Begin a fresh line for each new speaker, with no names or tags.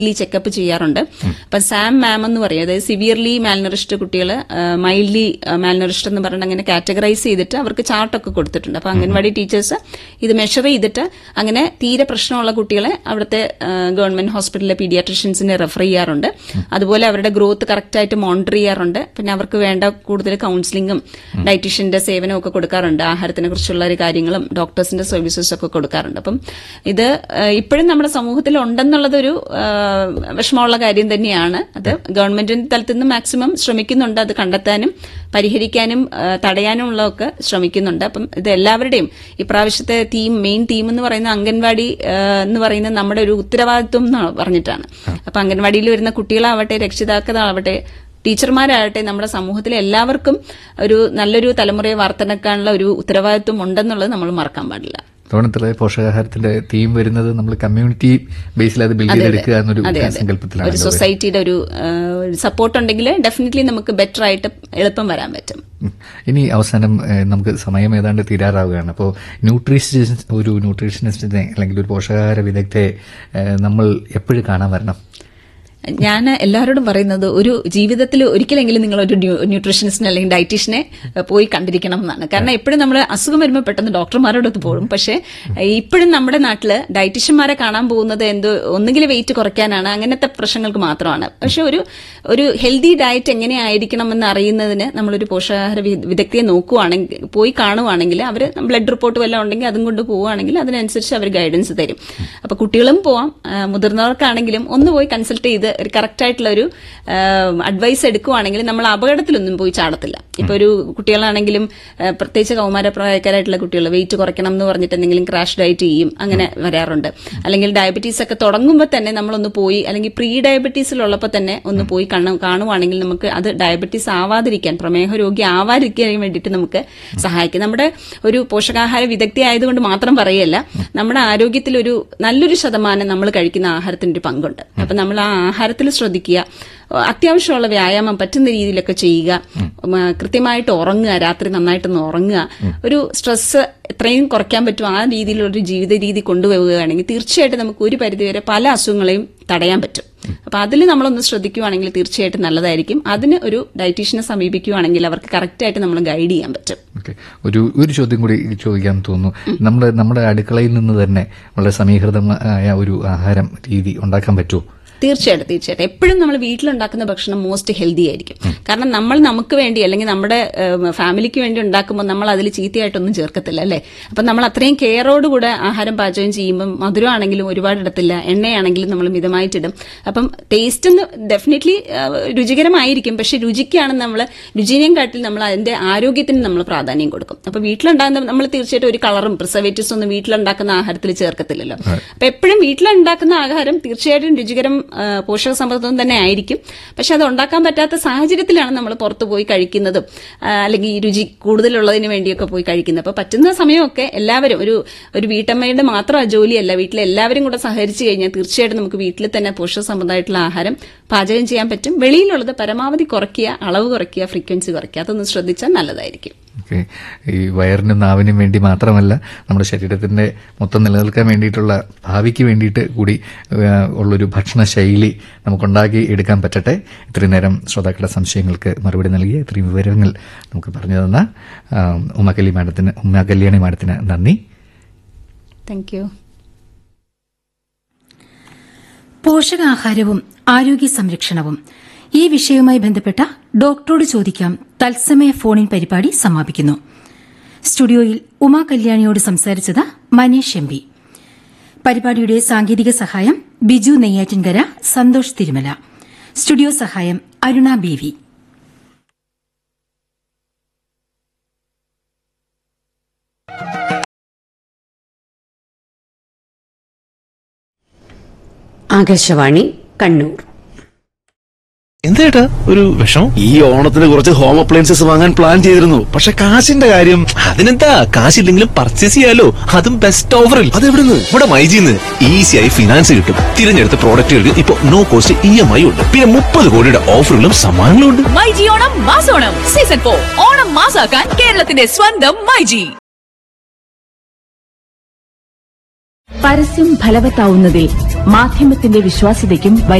Checkup ചെയ്യാറുണ്ട് അപ്പൊ Sam മാം എന്ന് പറയും അതായത് സിവിയർലി മാൽനറിഷ്ഡ് കുട്ടികൾ മൈൽഡ്ലി മാൽനറിഷ്ഡ് എന്ന് പറഞ്ഞിട്ട് അങ്ങനെ കാറ്റഗറൈസ് ചെയ്തിട്ട് അവർക്ക് ചാർട്ടൊക്കെ കൊടുത്തിട്ടുണ്ട് അപ്പൊ അംഗൻവാടി ടീച്ചേഴ്സ് ഇത് മെഷർ ചെയ്തിട്ട് അങ്ങനെ തീരെ പ്രശ്നമുള്ള കുട്ടികളെ അവിടുത്തെ ഗവൺമെന്റ് ഹോസ്പിറ്റലിലെ പീഡിയാട്രിഷ്യൻസിനെ റെഫർ ചെയ്യാറുണ്ട് അതുപോലെ അവരുടെ ഗ്രോത്ത് കറക്റ്റായിട്ട് മോണിറ്റർ ചെയ്യാറുണ്ട് പിന്നെ അവർക്ക് വേണ്ട കൂടുതൽ കൗൺസിലിംഗും ഡയറ്റീഷ്യന്റെ സേവനവും ഒക്കെ കൊടുക്കാറുണ്ട് ആഹാരത്തിനെ കുറിച്ചുള്ള ഒരു കാര്യങ്ങളും ഡോക്ടേഴ്സിന്റെ സർവീസസ് ഒക്കെ കൊടുക്കാറുണ്ട് അപ്പം ഇത് ഏഹ്, ഇപ്പോഴും നമ്മുടെ സമൂഹത്തിൽ ഉണ്ടെന്നുള്ളതൊരു ഏഹ്, വിഷമമുള്ള കാര്യം തന്നെയാണ് അത് ഗവൺമെന്റിന്റെ തലത്തിൽ നിന്ന് മാക്സിമം ശ്രമിക്കുന്നുണ്ട് അത് കണ്ടെത്താനും പരിഹരിക്കാനും ഏഹ്, തടയാനും ഉള്ളതൊക്കെ ശ്രമിക്കുന്നുണ്ട് അപ്പം ഇത് എല്ലാവരുടെയും ഇപ്രാവശ്യത്തെ തീം മെയിൻ തീം എന്ന് പറയുന്ന അംഗൻവാടി ഏഹ്, എന്ന് പറയുന്നത് നമ്മുടെ ഒരു ഉത്തരവാദിത്വം എന്ന് പറഞ്ഞിട്ടാണ് അപ്പൊ അംഗൻവാടിയിൽ വരുന്ന കുട്ടികളാവട്ടെ രക്ഷിതാക്കളാവട്ടെ ടീച്ചർമാരാകട്ടെ നമ്മുടെ സമൂഹത്തിലെ എല്ലാവർക്കും ഒരു നല്ലൊരു തലമുറയെ വാർത്തെടുക്കാനുള്ള ഒരു ഉത്തരവാദിത്വം ഉണ്ടെന്നുള്ളത് നമ്മൾ മറക്കാൻ പാടില്ല
തോണത്തിലെ പോഷകാഹാരത്തിന്റെ തീം വരുന്നത് നമ്മൾ കമ്മ്യൂണിറ്റി ബേസിൽ അത് ബിൽഡ് ചെയ്തെടുക്കുക എന്നൊരു
അതെ അതെ
സങ്കല്പത്തിലാണ്
ഒരു സൊസൈറ്റിയുടെ ഒരു സപ്പോർട്ട് ഉണ്ടെങ്കിൽ ഡെഫിനറ്റ്ലി നമുക്ക് ബെറ്റർ ആയിട്ട് എളുപ്പം വരാൻ പറ്റും
ഉം. ഇനി അവസാനം ഏഹ്, നമുക്ക് സമയം ഏതാണ്ട് തീരാറാവുകയാണ് അപ്പോൾ ന്യൂട്രീഷനിസ്റ്റ് ഒരു ന്യൂട്രീഷനിസ്റ്റിനെ അല്ലെങ്കിൽ ഒരു പോഷകാഹാര വിദഗ്ധയെ ഏഹ്, നമ്മൾ എപ്പോഴും കാണാൻ വരണം
ഞാൻ എല്ലാവരോടും പറയുന്നത് ഒരു ജീവിതത്തിൽ ഒരിക്കലെങ്കിലും നിങ്ങൾ ഒരു ന്യൂട്രീഷനിസ്റ്റിനെ അല്ലെങ്കിൽ ഡയറ്റീഷ്യനെ ഏഹ്, പോയി കണ്ടിരിക്കണം എന്നാണ് കാരണം എപ്പോഴും നമ്മൾ അസുഖം വരുമ്പോൾ പെട്ടെന്ന് ഡോക്ടർമാരോടൊത്ത് പോകും പക്ഷേ ഏഹ്, ഇപ്പോഴും നമ്മുടെ നാട്ടിൽ ഡയറ്റീഷ്യന്മാരെ കാണാൻ പോകുന്നത് എന്തോ ഒന്നുകിൽ വെയിറ്റ് കുറയ്ക്കാനാണ് അങ്ങനത്തെ പ്രശ്നങ്ങൾക്ക് മാത്രമാണ് പക്ഷെ ഒരു ഒരു ഹെൽത്തി ഡയറ്റ് എങ്ങനെയായിരിക്കണം എന്ന് അറിയുന്നതിന് നമ്മളൊരു പോഷകാഹാര വി- വിദഗ്ധയെ നോക്കുവാണെങ്കിൽ പോയി കാണുവാണെങ്കിൽ അവർ ബ്ലഡ് റിപ്പോർട്ട് വല്ലതും ഉണ്ടെങ്കിൽ അതും കൊണ്ട് പോവുകയാണെങ്കിൽ അതിനനുസരിച്ച് അവർ ഗൈഡൻസ് തരും അപ്പൊ കുട്ടികളും പോവാം ആ, മുതിർന്നവർക്കാണെങ്കിലും ഒന്ന് പോയി കൺസൾട്ട് ചെയ്ത് ഒരു കറക്റ്റ് ആയിട്ടുള്ള ഒരു അഡ്വൈസ് എടുക്കുവാണെങ്കിൽ നമ്മൾ അപകടത്തിലൊന്നും പോയി ചാടത്തില്ല ഇപ്പൊ ഒരു കുട്ടികളാണെങ്കിലും ആ, പ്രത്യേകിച്ച് കൗമാരപ്രായക്കാരായിട്ടുള്ള കുട്ടികൾ വെയിറ്റ് കുറയ്ക്കണം എന്ന് പറഞ്ഞിട്ട് എന്തെങ്കിലും ക്രാഷ് ഡയറ്റ് ചെയ്യും അങ്ങനെ വരാറുണ്ട് അല്ലെങ്കിൽ ഡയബറ്റീസ് ഒക്കെ തുടങ്ങുമ്പോൾ തന്നെ നമ്മളൊന്ന് പോയി അല്ലെങ്കിൽ പ്രീ ഡയബറ്റീസിലുള്ളപ്പോൾ തന്നെ ഒന്ന് പോയി കണ്ണു കാണുവാണെങ്കിൽ നമുക്ക് അത് ഡയബറ്റീസ് ആവാതിരിക്കാൻ പ്രമേഹ രോഗി ആവാതിരിക്കാൻ വേണ്ടിയിട്ട് നമുക്ക് സഹായിക്കും നമ്മുടെ ഒരു പോഷകാഹാര വിദഗ്ധി ആയതുകൊണ്ട് മാത്രം പറയല്ല നമ്മുടെ ആരോഗ്യത്തിൽ ഒരു നല്ലൊരു ശതമാനം നമ്മൾ കഴിക്കുന്ന ആഹാരത്തിന്റെ ഒരു പങ്കുണ്ട് അപ്പൊ നമ്മൾ ആ ആഹാരത്തിൽ ശ്രദ്ധിക്കുക അത്യാവശ്യമുള്ള വ്യായാമം പറ്റുന്ന രീതിയിലൊക്കെ ചെയ്യുക ഉം, കൃത്യമായിട്ട് ഉറങ്ങുക രാത്രി നന്നായിട്ടൊന്ന് ഉറങ്ങുക ഒരു സ്ട്രെസ് എത്രയും കുറയ്ക്കാൻ പറ്റും ആ രീതിയിലൊരു ജീവിത രീതി കൊണ്ടുപോവുകയാണെങ്കിൽ തീർച്ചയായിട്ടും നമുക്ക് ഒരു പരിധിവരെ പല അസുഖങ്ങളെയും തടയാൻ പറ്റും അപ്പൊ അതിൽ നമ്മളൊന്ന് ശ്രദ്ധിക്കുവാണെങ്കിൽ തീർച്ചയായിട്ടും നല്ലതായിരിക്കും അതിന് ഒരു ഡയറ്റീഷ്യനെ സമീപിക്കുവാണെങ്കിൽ അവർക്ക് കറക്റ്റായിട്ട് നമ്മൾ ഗൈഡ് ചെയ്യാൻ പറ്റും
ഓക്കെ ഒരു ഒരു ചോദ്യം കൂടി ചോദിക്കാൻ തോന്നുന്നു നമ്മുടെ നമ്മുടെ അടുക്കളയിൽ നിന്ന് തന്നെ വളരെ സമീകൃതമായ ഒരു ആഹാരം രീതി ഉണ്ടാക്കാൻ പറ്റുമോ
തീർച്ചയായിട്ടും തീർച്ചയായിട്ടും എപ്പോഴും നമ്മൾ വീട്ടിലുണ്ടാക്കുന്ന ഭക്ഷണം മോസ്റ്റ് ഹെൽത്തി ആയിരിക്കും കാരണം നമ്മൾ നമുക്ക് വേണ്ടി അല്ലെങ്കിൽ നമ്മുടെ ഫാമിലിക്ക് വേണ്ടി ഉണ്ടാക്കുമ്പോൾ നമ്മൾ അതിൽ ചീത്തയായിട്ടൊന്നും ചേർക്കത്തില്ല അല്ലേ അപ്പം നമ്മൾ അത്രയും കെയറോടുകൂടെ ആഹാരം പാചകം ചെയ്യുമ്പം മധുരമാണെങ്കിലും ഒരുപാട് ഇടത്തില്ല എണ്ണയാണെങ്കിലും നമ്മൾ മിതമായിട്ടിടും അപ്പം ടേസ്റ്റ് ഡെഫിനറ്റ്ലി രുചികരമായിരിക്കും പക്ഷെ രുചിക്കാണ് നമ്മൾ രുചിനെയും കാട്ടിൽ നമ്മൾ അതിന്റെ ആരോഗ്യത്തിന് നമ്മൾ പ്രാധാന്യം കൊടുക്കും അപ്പൊ വീട്ടിലുണ്ടാകുന്ന നമ്മൾ തീർച്ചയായിട്ടും ഒരു കളറും പ്രിസർവേറ്റീവ്സ് ഒന്നും വീട്ടിലുണ്ടാക്കുന്ന ആഹാരത്തിൽ ചേർക്കത്തില്ലല്ലോ അപ്പൊ എപ്പോഴും വീട്ടിലുണ്ടാക്കുന്ന ആഹാരം തീർച്ചയായിട്ടും രുചികരം ആ, പോഷക സമൃദ്ധം തന്നെ ആയിരിക്കും പക്ഷെ അത് ഉണ്ടാക്കാൻ പറ്റാത്ത സാഹചര്യത്തിലാണ് നമ്മൾ പുറത്തു പോയി കഴിക്കുന്നതും ആ, അല്ലെങ്കിൽ ഈ രുചി കൂടുതലുള്ളതിന് വേണ്ടിയൊക്കെ പോയി കഴിക്കുന്നത് അപ്പൊ പറ്റുന്ന സമയമൊക്കെ എല്ലാവരും ഒരു ഒരു വീട്ടമ്മയുടെ മാത്രം ആ ജോലിയല്ല വീട്ടിലെ എല്ലാവരും കൂടെ സഹകരിച്ചു കഴിഞ്ഞാൽ തീർച്ചയായിട്ടും നമുക്ക് വീട്ടിൽ തന്നെ പോഷക സമൃദ്ധമായിട്ടുള്ള ആഹാരം പാചകം ചെയ്യാൻ പറ്റും വെളിയിലുള്ളത് പരമാവധി കുറയ്ക്കുക അളവ് കുറയ്ക്കുക ഫ്രീക്വൻസി കുറയ്ക്കുക അതൊന്ന് ശ്രദ്ധിച്ചാൽ നല്ലതായിരിക്കും
ഓക്കെ ഈ വയറിനും നാവിനും വേണ്ടി മാത്രമല്ല നമ്മുടെ ശരീരത്തിന്റെ മൊത്തം നിലനിൽക്കാൻ വേണ്ടിയിട്ടുള്ള ഭാവിക്ക് വേണ്ടിയിട്ട് കൂടി ആ, ഉള്ളൊരു ഭക്ഷണ ശൈലി നമുക്കുണ്ടാക്കി എടുക്കാൻ പറ്റട്ടെ ഇത്രയും നേരം ശ്രോതാക്കളുടെ സംശയങ്ങൾക്ക് മറുപടി നൽകിയ ഇത്രയും വിവരങ്ങൾ നമുക്ക് പറഞ്ഞു തന്ന ആ, ഉമാകല്യാണി മാഡത്തിന് ഉമാകല്യാണി മാഡത്തിന് നന്ദി
താങ്ക് യു
പോഷകാഹാരവും ആരോഗ്യ സംരക്ഷണവും ഈ വിഷയവുമായി ബന്ധപ്പെട്ട ഡോക്ടറോട് ചോദിക്കാം തത്സമയ ഫോണിൻ പരിപാടി സമാപിക്കുന്നു സ്റ്റുഡിയോയിൽ ഉമാ കല്യാണിയോട് സംസാരിച്ചത് മനീഷ് എം പി പരിപാടിയുടെ സാങ്കേതിക സഹായം ബിജു നെയ്യാറ്റിൻകര സന്തോഷ് തിരുമല സ്റ്റുഡിയോ സഹായം അരുണ ബി വി
ആകാശവാണി കണ്ണൂർ
എന്തേട്ടാ ഒരു വിഷമം
ഈ ഓണത്തിന് കുറച്ച് ഹോം അപ്ലയൻസസ് വാങ്ങാൻ പ്ലാൻ ചെയ്തിരുന്നു പക്ഷെ കാശിന്റെ കാര്യം
അതിനെന്താ കാശില്ലെങ്കിലും പർച്ചേസ് ചെയ്യാലോ അതും ബെസ്റ്റ് ഓഫറിൽ
അതെവിടുന്ന്
ഇവിടെ മൈജിന്ന് ഈസിയായി ഫിനാൻസ് കിട്ടും തിരഞ്ഞെടുത്ത പ്രോഡക്റ്റുകൾക്ക് ഇപ്പൊ no cost E M I ഉണ്ട് പിന്നെ മുപ്പത് കോടിയുടെ ഓഫറുകളും സമ്മാനങ്ങളും ഉണ്ട്
മൈജി ഓണം മാസോണം സീസൺ ഫോർ ഓണം മാസാക്കാൻ കേരളത്തിന്റെ സ്വന്തം മൈജി പരസ്യം ഫലവത്താവുന്നതിൽ മാധ്യമത്തിന്റെ വിശ്വാസ്യതയ്ക്കും